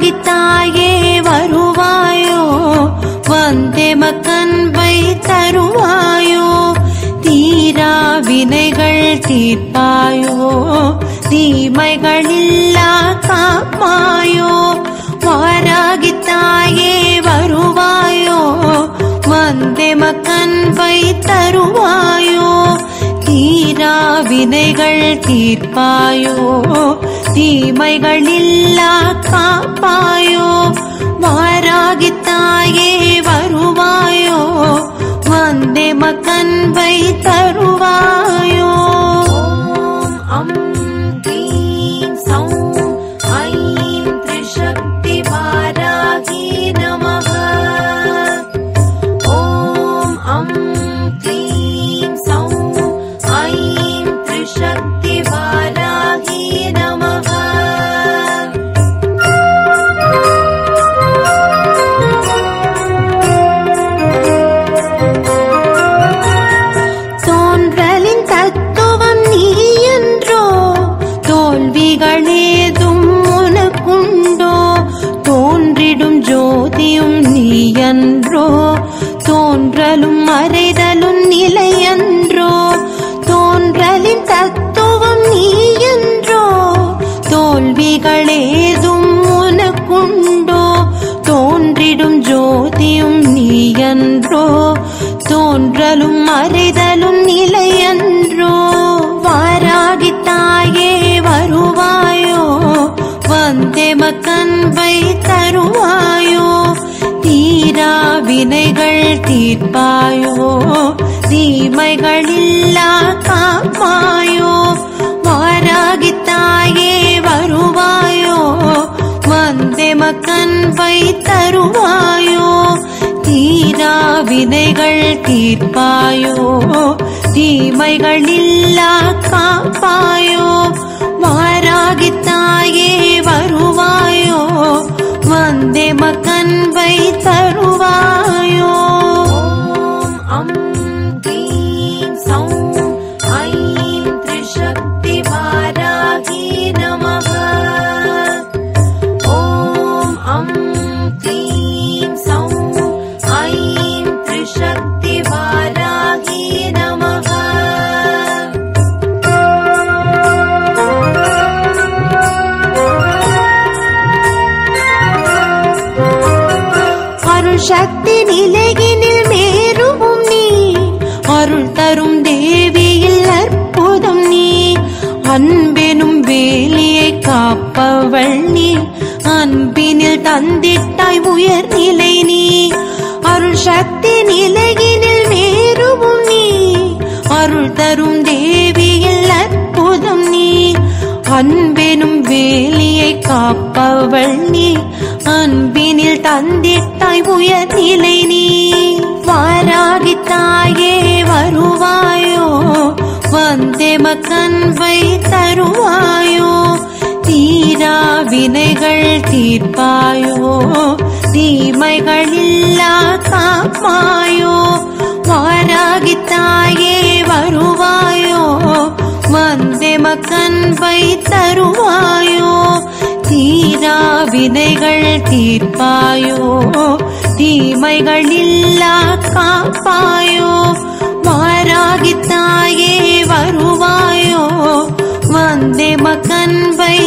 வாராகி தாயே வருவாயோ வந்தே மக்கன்பை தருவாயோ தீரா வினைகள் தீர்ப்பாயோ தீமைகளில்லா காப்பாயோ வாராகி தாயே வருவாயோ வந்தே மக்கன்பை தருவாயோ தீரா வினைகள் தீர்ப்பாயோ தீமைகளில்லா காப்பாயோ வாராகி தாயே வருவாயோ வந்தே மக்கன்பை தருவாயோ அம் க்ளீம் சௌம் ஐம் திரிசக்தி வாராகி நமः ॐ अं क्लीं सौं ऐं त्रिशक्तिवाराही नमः தோன்றலின் தத்துவம் நீ என்றோ தோல்விகளேதும் உனக்குண்டோ தோன்றிடும் ஜோதியும் நீ என்றோ தோன்றலும் மறைதலும் நிலையன்றோ தோன்றலின் தத்துவம் நீ என்றோ தோல்விகளேதும் உனக்குண்டோ தோன்றிடும் ஜோதியும் நீ என்றோ தோன்றலும் மறைதலும் நிலையன்றோ வாராகி தாயே வருவாயோ வந்தே மக்கன்பை தருவாயோ தீரா வினைகள் தீர்ப்பாயோ தீமைகளில்லா காப்பாயோ வாராகி தாயே வருவாயோ வந்தே மக்கன்பை தருவாயோ தீரா வினைகள் தீர்ப்பாயோ தீமைகளில்லா காப்பாயோ வாராகி தாயே வருவாயோ வந்தே மக்கன்பை தருவாயோ அம் க்ளீம் சௌம் ஐம் திரிசக்தி வாராகி நமः ॐ अं क्लीं सौं ऐं त्रिशक्तिवाराही नमः அருள் சக்தி நிலையினில் மேருவும் நீ அருள் தரும் தேவியில் அற்புதம் நீ அன்பெனும் வேலியை காப்பவள் நீ அன்பினில் தந்திட்டாய் உயர்நிலை நீ அருள் சக்தி நிலையினில் மேருவும் நீ அருள் தரும் தேவியில் அற்புதம் நீ அன்பெனும் வேலியை காப்பவள் நீ அன்பினில் தந்திட்டாய் உயர்நிலை நீ வாராகி தாயே வருவாயோ வந்தே மக்கன்பை தருவாயோ தீரா வினைகள் தீர்ப்பாயோ தீமைகளில்லா காப்பாயோ வாராகி தாயே வருவாயோ வந்தே மக்கன்பை தருவாயோ தீரா வினைகள் தீர்ப்பாயோ தீமைகளில்லா காப்பாயோ வாராகி தாயே வருவாயோ வந்தே மக்கன்பை